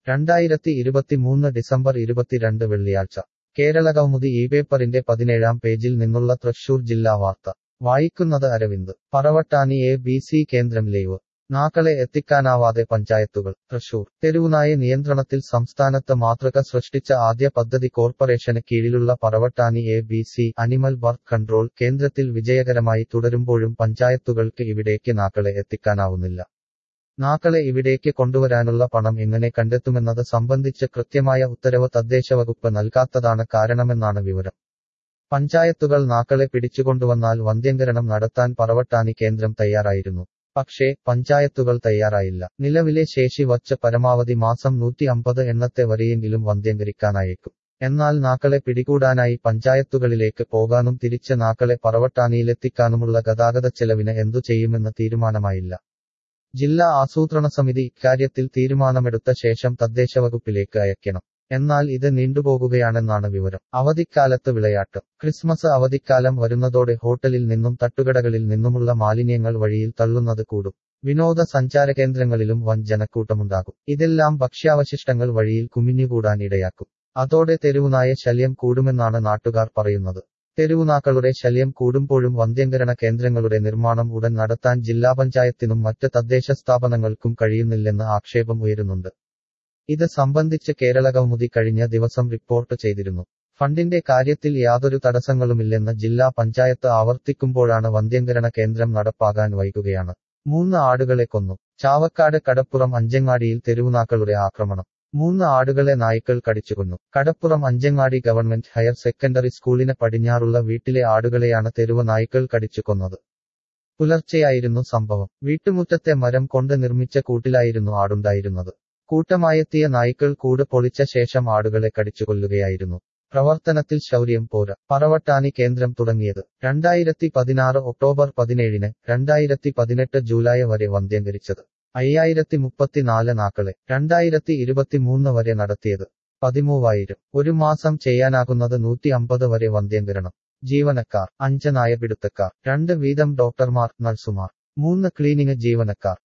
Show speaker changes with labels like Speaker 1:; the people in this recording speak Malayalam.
Speaker 1: രണ്ടായിരത്തി ഇരുപത്തിമൂന്ന് ഡിസംബർ ഇരുപത്തിരണ്ട് വെള്ളിയാഴ്ച കേരളകൗമുദി ഈ പേപ്പറിന്റെ പതിനേഴാം പേജിൽ നിന്നുള്ള തൃശൂർ ജില്ലാ വാർത്ത വായിക്കുന്നത് Aravind Paravattani A B C കേന്ദ്രം ലൈവ് നാക്കളെ എത്തിക്കാനാവാതെ പഞ്ചായത്തുകൾ തൃശൂർ തെരുവുനായ നിയന്ത്രണത്തിൽ സംസ്ഥാനത്ത് മാതൃക സൃഷ്ടിച്ച ആദ്യ പദ്ധതി കോർപ്പറേഷന് കീഴിലുള്ള Paravattani A B C animal birth control കേന്ദ്രത്തിൽ വിജയകരമായി തുടരുമ്പോഴും പഞ്ചായത്തുകൾക്ക് ഇവിടേക്ക് നാക്കളെ എത്തിക്കാനാവുന്നില്ല നാക്കളെ ഇവിടേക്ക് കൊണ്ടുവരാനുള്ള പണം എങ്ങനെ കണ്ടെത്തുമെന്നത് സംബന്ധിച്ച് കൃത്യമായ ഉത്തരവ് തദ്ദേശവകുപ്പ് നൽകാത്തതാണ് കാരണമെന്നാണ് വിവരം പഞ്ചായത്തുകൾ നാക്കളെ പിടിച്ചുകൊണ്ടുവന്നാൽ വന്ധ്യംകരണം നടത്താൻ പറവട്ടാനി കേന്ദ്രം തയ്യാറായിരുന്നു പക്ഷേ പഞ്ചായത്തുകൾ തയ്യാറായില്ല നിലവിലെ ശേഷി വച്ച് പരമാവധി മാസം നൂറ്റി അമ്പത് എണ്ണത്തെ വരെയെങ്കിലും വന്ധ്യംകരിക്കാനായേക്കും എന്നാൽ നാക്കളെ പിടികൂടാനായി പഞ്ചായത്തുകളിലേക്ക് പോകാനും തിരിച്ച് നാക്കളെ പറവട്ടാനിയിലെത്തിക്കാനുമുള്ള ഗതാഗത ചെലവിന് എന്തു ചെയ്യുമെന്ന് തീരുമാനമായില്ല ജില്ലാ ആസൂത്രണ സമിതി ഇക്കാര്യത്തിൽ തീരുമാനമെടുത്ത ശേഷം തദ്ദേശവകുപ്പിലേക്ക് അയക്കണം എന്നാൽ ഇത് നീണ്ടുപോകുകയാണെന്നാണ് വിവരം അവധിക്കാലത്ത് വിളയാട്ട് ക്രിസ്മസ് അവധിക്കാലം വരുന്നതോടെ ഹോട്ടലിൽ നിന്നും തട്ടുകടകളിൽ നിന്നുമുള്ള മാലിന്യങ്ങൾ വഴിയിൽ തള്ളുന്നത് കൂടും വിനോദ സഞ്ചാര കേന്ദ്രങ്ങളിലും വൻ ജനക്കൂട്ടമുണ്ടാകും ഇതെല്ലാം ഭക്ഷ്യാവശിഷ്ടങ്ങൾ വഴിയിൽ കുമിഞ്ഞുകൂടാൻ ഇടയാക്കും അതോടെ തെരുവുനായ ശല്യം കൂടുമെന്നാണ് നാട്ടുകാർ പറയുന്നത് തെരുവുനാക്കളുടെ ശല്യം കൂടുമ്പോഴും വന്ധ്യംകരണ കേന്ദ്രങ്ങളുടെ നിർമ്മാണം ഉടൻ നടത്താൻ ജില്ലാ പഞ്ചായത്തിനും മറ്റ് തദ്ദേശ സ്ഥാപനങ്ങൾക്കും കഴിയുന്നില്ലെന്ന് ആക്ഷേപം ഉയരുന്നുണ്ട് ഇത് സംബന്ധിച്ച് കേരളകൗമുദി കഴിഞ്ഞ ദിവസം റിപ്പോർട്ട് ചെയ്തിരുന്നു ഫണ്ടിന്റെ കാര്യത്തിൽ യാതൊരു തടസ്സങ്ങളുമില്ലെന്ന് ജില്ലാ പഞ്ചായത്ത് ആവർത്തിക്കുമ്പോഴാണ് വന്ധ്യംകരണ കേന്ദ്രം നടപ്പാകാൻ വൈകുകയാണ് മൂന്ന് ആടുകളെ കൊന്നു ചാവക്കാട് കടപ്പുറം അഞ്ചങ്ങാടിയിൽ തെരുവുനാക്കളുടെ ആക്രമണം മൂന്ന് ആടുകളെ നായ്ക്കൾ കടിച്ചുകൊന്നു Kadappuram Anchangadi government higher secondary സ്കൂളിന് പടിഞ്ഞാറുള്ള വീട്ടിലെ ആടുകളെയാണ് തെരുവ് നായ്ക്കൾ കടിച്ചുകൊന്നത് പുലർച്ചെയായിരുന്നു സംഭവം വീട്ടുമുറ്റത്തെ മരം കൊണ്ട് നിർമ്മിച്ച കൂട്ടിലായിരുന്നു ആടുണ്ടായിരുന്നത് കൂട്ടമായെത്തിയ നായ്ക്കൾ കൂട് പൊളിച്ച ശേഷം ആടുകളെ കടിച്ചുകൊല്ലുകയായിരുന്നു പ്രവർത്തനത്തിൽ ശൗര്യം പോര പറവട്ടാനി കേന്ദ്രം തുടങ്ങിയത് രണ്ടായിരത്തി പതിനാറ് ഒക്ടോബർ പതിനേഴിന് രണ്ടായിരത്തി പതിനെട്ട് ജൂലൈ വരെ വന്ധ്യംകരിച്ചത് അയ്യായിരത്തി മുപ്പത്തിനാല് നാക്കളെ രണ്ടായിരത്തി ഇരുപത്തിമൂന്ന് വരെ നടത്തിയത് പതിമൂവായിരം ഒരു മാസം ചെയ്യാനാകുന്നത് നൂറ്റി അമ്പത് വരെ വന്ധ്യംകരണം ജീവനക്കാർ അഞ്ച് നായപിടുത്തക്കാർ രണ്ട് വീതം ഡോക്ടർമാർ നഴ്സുമാർ മൂന്ന് ക്ലീനിംഗ് ജീവനക്കാർ